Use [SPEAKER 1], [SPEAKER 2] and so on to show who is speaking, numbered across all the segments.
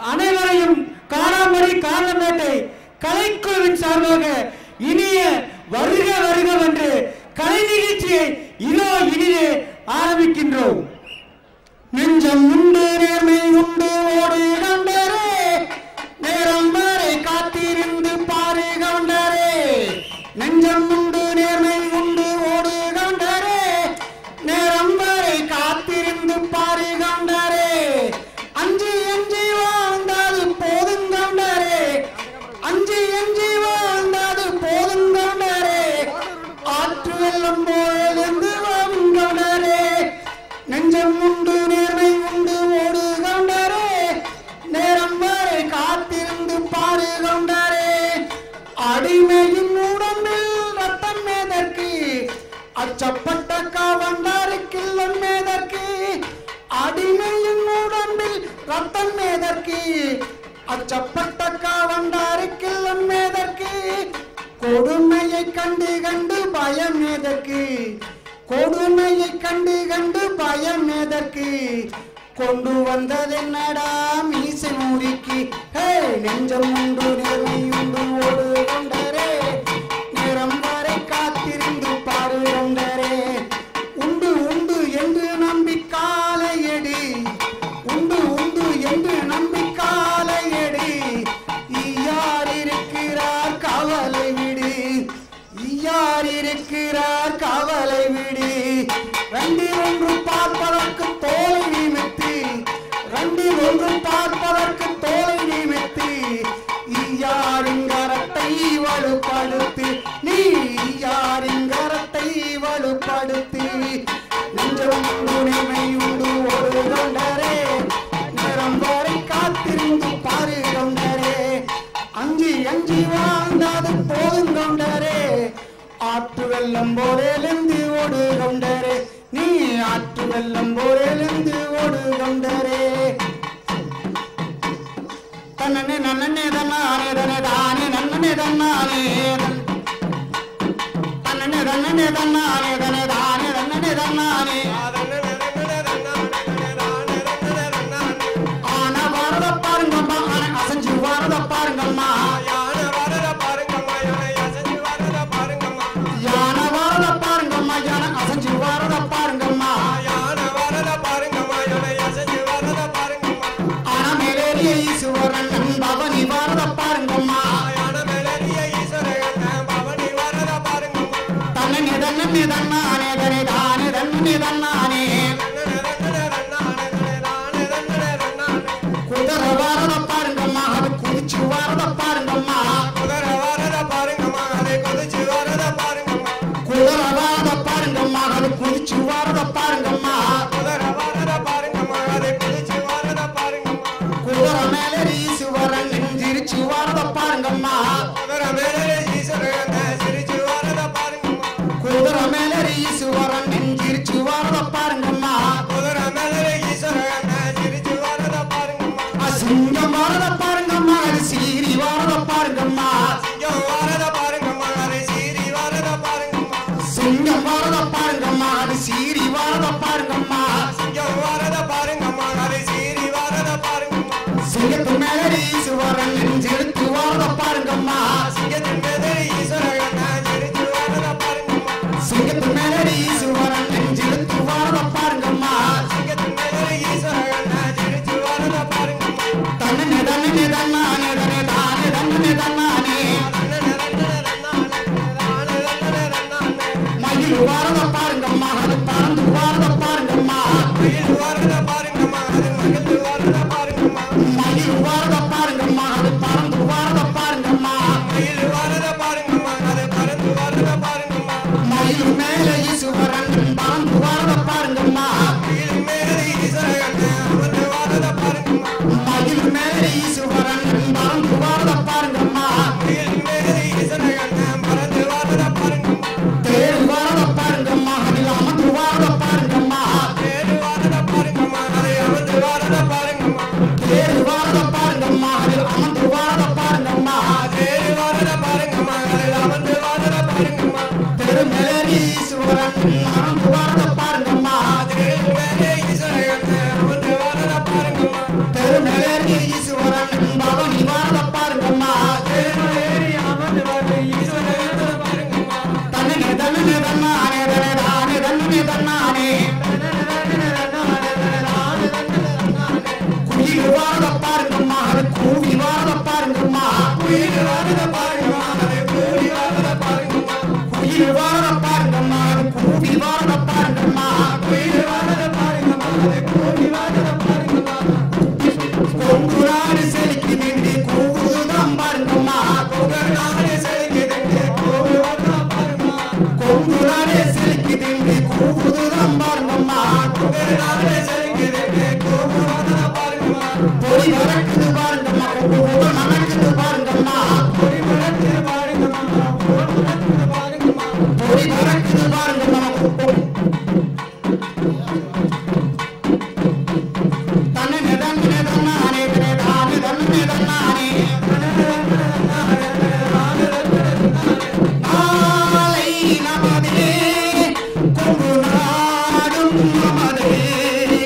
[SPEAKER 1] அனைவரையும் காணாமடி காரணமேட்டை கலைக்குழுவின் சார்பாக இனிய வருக வருக என்று கலை நிகழ்ச்சியை இதோ இனிதே ஆரம்பிக்கின்றோம் நெஞ்சம் உண்டு நேர்மை உண்டு ஓடு கண்டரே நேரம் வரை காத்திருந்து பாரு கண்டரே நெஞ்சம் உண்டு நேர்மை உண்டு ஓடு கண்டரே நேரம் வரை காத்திருந்து பாரு கண்டரே அஞ்சு அஞ்சு வாழ்ந்தாது போதும் கண்டரே அஞ்சு அஞ்சு வாழ்ந்தாது போதும் கண்டரே ஆற்று வெள்ளம் போலிருந்து வாழும் கண்டரே நெஞ்சம் உண்டு நேர்மை உண்டு ஓடு கண்டரே நேரம் வரை காத்திருந்து பாரு கண்டரே அடிமையின் உடம்பில் ரத்தம் மேதற்கு அச்சப்பட்ட காவண்டாருக்கில்லம் மேதற்கு அடிமையின் உடம்பில் ரத்தம் மேதற்கு அச்சப்பட்ட காவண்டாருக்கில்லம் மேதற்கு கொடுமையை கண்டு கண்டு பயம் எதற்கு கொடுமையை கண்டு கண்டு பயம் எதற்கு கொண்டு வந்ததென்னடா மீசை மூடிக்கு ஹே நெஞ்சம் உண்டு நேர்மை உண்டு ஓடு கொண்டரே நேரம் வரை காத்திருந்து பாடு கொண்டரே உண்டு உண்டு என்று நம்பி காலையடி உண்டு உண்டு என்று நம்பி காலையடி யார் இருக்கிறார் கவலை விடு யார் இருக்கிறார் கவலை விடு ரெண்டில் ஒன்று பார்ப்பதற்கு தோலை நிமித்து ரெண்டில் ஒன்று பார்ப்பதற்கு தோலை நிமித்து யாரின் கரத்தை வலுப்படுத்து நீ யாரின் கரத்தை வலுப்படுத்து நெஞ்சம் உரிமை உண்டு ஒரு கொண்டரே நேரம் வரை காத்திருந்து பாரு கொண்டரே அஞ்சி அஞ்சி வாழ்ந்தாது போதும் கொண்டரே ஆற்று வெள்ளம் போரேலிருந்து ஓடு கொண்டரே நீ ஆற்று வெள்ளம் போரேலிருந்து ஓடு கொண்டரே தன்னே நன்னே தன்னானே தனே தானே நன்னே தன்னானே தன்னே தன்னே தன்னானே தனே தானே நன்னே தன்னானே ஆன வரத பாருங்கம்மா ஆன அசஞ்சு வரத பாருங்கம்மா யான வரத பாருங்கம்மா யான அசஞ்சு வரத பாருங்கம்மா ஆன மேலேறிய ஈசுவரன் பவனி வரத பாருங்கம்மா தன்னே தன்னே தன்னானே தனே தானே தன்னே தன்னானே குதிர வரத பாருங்கம்மா அது குதிச்சு வரத பாருங்கம்மா குதிர வரத பாருங்கம்மா அது குதிச்சு வரத பாருங்கம்மா குதிர மேல ஈசுவரன் நெஞ்சிரிச்சு வரத பாருங்கம்மா குதிர மேல ஈசுவரன் நெஞ்சிரிச்சு வரத பாருங்கம்மா சிங்கம் வரத பாருங்கம்மா அது சீரி வரத பாருங்கம்மா சிங்கம் வரத பாருங்கம்மா அது சீரி வரத பாருங்கம்மா சிங்கத்து மேல ஈசுவரன் நெஞ்செடுத்து வரத பாருங்கம்மா சிங்கத்து மேல ஈசுவரன் நெஞ்செடுத்து வரத பாருங்கம்மா தன்னே தன்னே தன்னானே தனே தானே தன்னே தன்னானே மயில் வரத பாருங்கம்மா அது பறந்து வரத பாருங்கம்மா மயில் வரத பாருங்கம்மா அது பறந்து வரத பாருங்கம்மா மயில் மேல ஈசுவரன் பறந்து வரத பாருங்கம்மா மயில் மேல ஈசுவரன் பறந்து வரத பாருங்கம்மா தேர் வரத பாருங்கம்மா அதில் அமர்ந்து வரத பாருங்கம்மா தேர் வரத பாருங்கம்மா அதில் அமர்ந்து வரத பாருங்கம்மா தெரு மேலே ஈசுவரன் அமர்ந்து வரத பாருங்கம்மா தெரு மேலே ஈசுவரன் வாரத பாருங்கம்மா அது கூவி வாரத பாருங்கம்மா குயில் வாரத பாருங்கம்மா அது கூவி வாரத பாருங்கம்மா குயில் வாரத பாருங்கம்மா அது கூவி வாரத பாருங்கம்மா குயில் வாரத பாருங்கம்மா அது கூவி வாரத பாருங்கம்மா கொங்குராடு செலிக்கு நின்று கூவுதுதான் பாருங்கம்மா கொங்குராடு செலிக்கு நின்று கூவுதுதான் பாருங்கம்மா கொங்குராடு செலிக்கு நின்று கூவுதுதான் பாருங்கம்மா கொங்குராடு செலிக்கு நின்று கூவுதுதான் பாருங்கம்மா பொறி மறக்குது பாருங்கம்மா கொங்கு மணக்குது பாருங்கம்மா பொறி மறக்குது பாருங்கம்மா பொறி மறக்குது பாருங்கம்மா தன்னை நிதன் நிதன்னானே தானே தன் நிதன்னானே நாளை நமதே கொங்கு நாடும் நமதே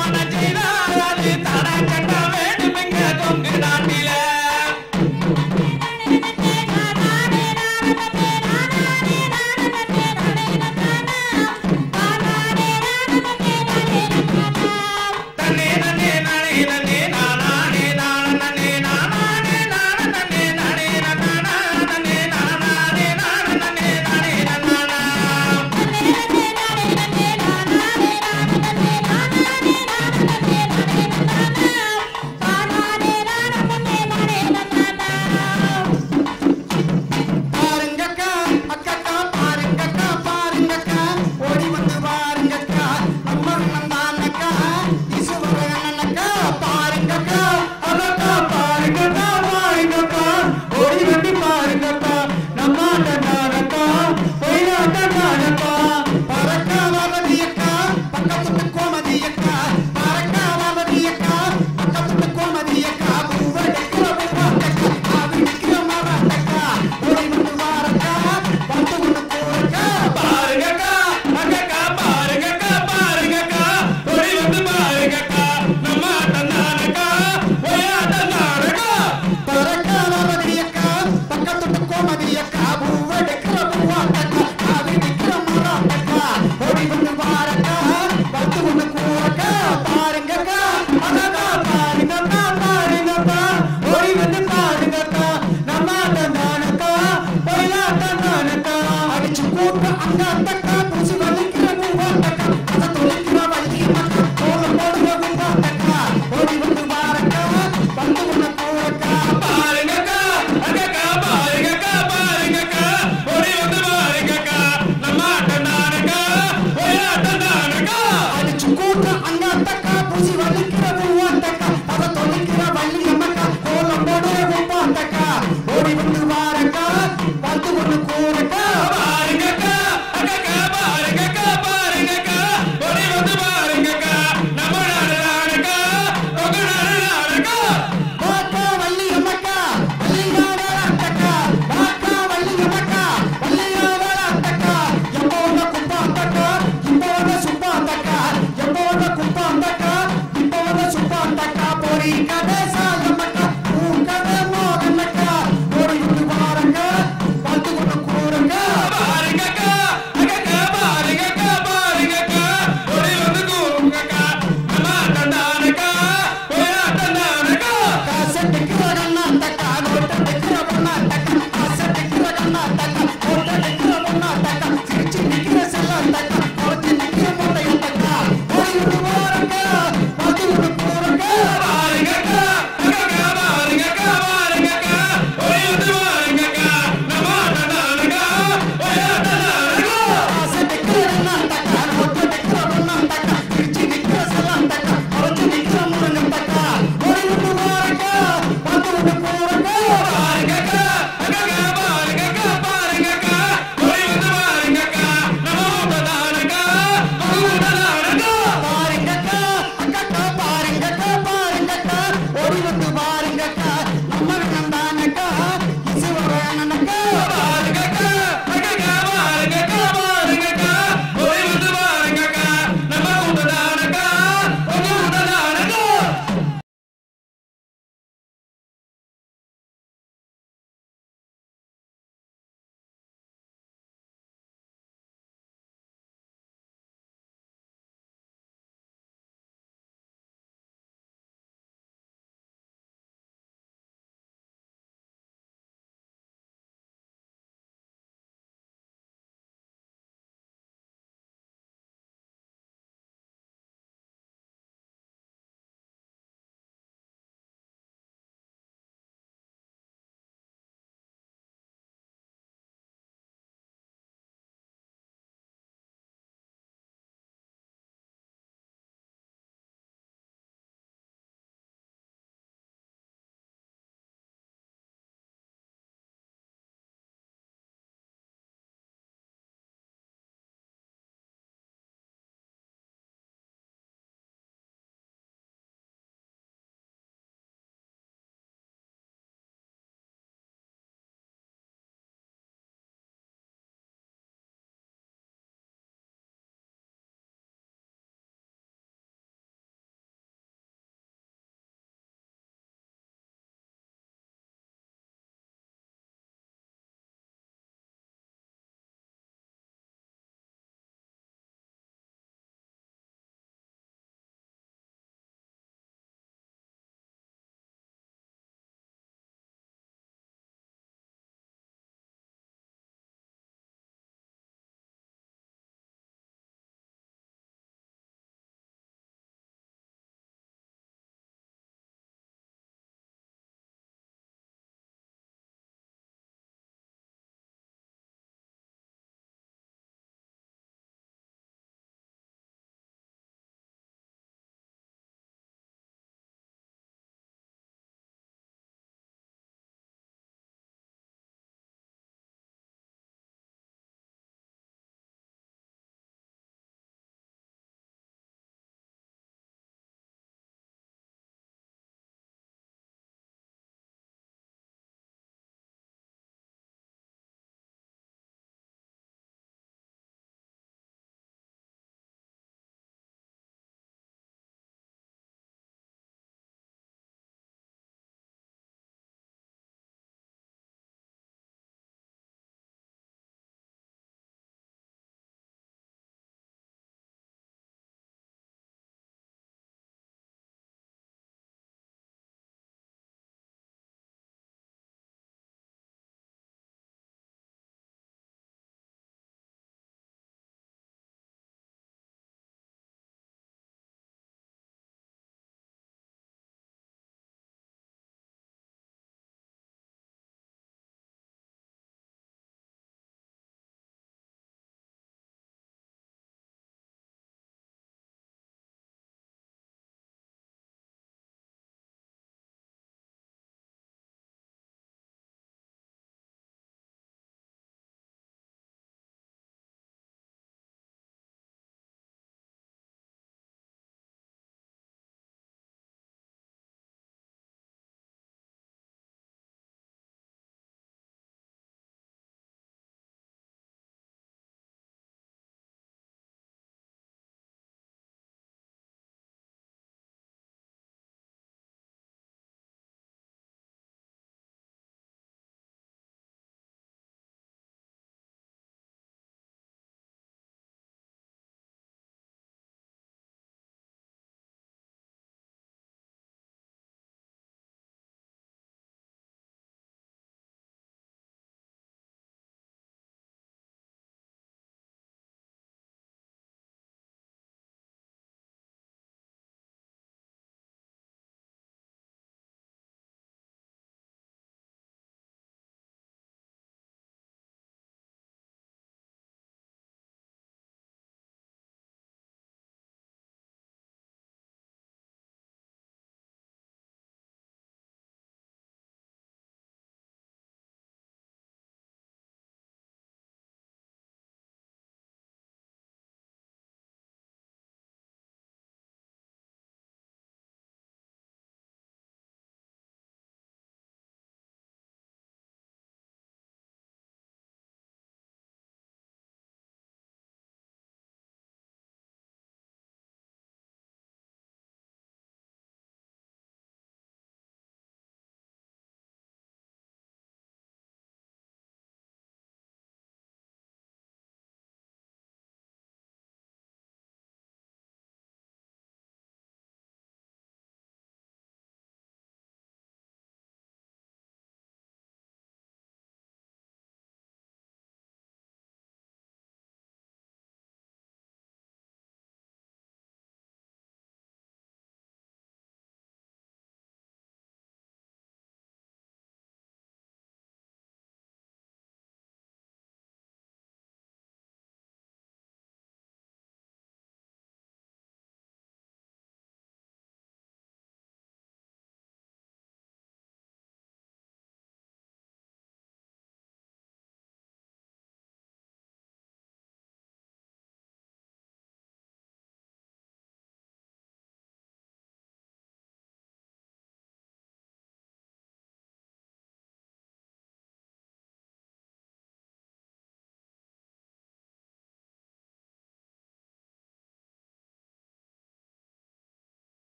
[SPEAKER 1] திருமணம் செய்தால் அது தடை கட்ட வேண்டுமெங்க தொங்கு நாட்டில தன்னே நன்னே நானே நன்னே நானே நானே நன்னே நானே நானே நன்னே நானே நானே நன்னே நானே நானே நன்னே நானே நானே பாருங்கக்கா அக்கக்கா பாருங்கக்கா பாருங்கக்கா ஓடி வந்து பாருங்கக்கா நம்ம நந்தானக்கா ஈஸ்வரனக்கா பாருங்கக்கா அதக்கா பாருங்கக்கா பாருங்கக்கா ஓடி வந்து பாருங்கக்கா நம்ம நந்தானக்கா ஒயிலாட்டக்காரக்கா பறக்கா வாவதியக்கா பக்கத்து கோமதியக்கா பறக்கா வாவதியக்கா பக்கத்து கோமதியக்கா பூவடக்கா பூவடக்கா ஆவிடிக்கிற மாவட்டக்கா ஓடி வந்து வாரக்கா வந்து வந்து போறக்கா பாருங்கக்கா அக்கக்கா பாருங்கக்கா பாருங்கக்கா ஓடி வந்து பாருங்கக்கா நம்ம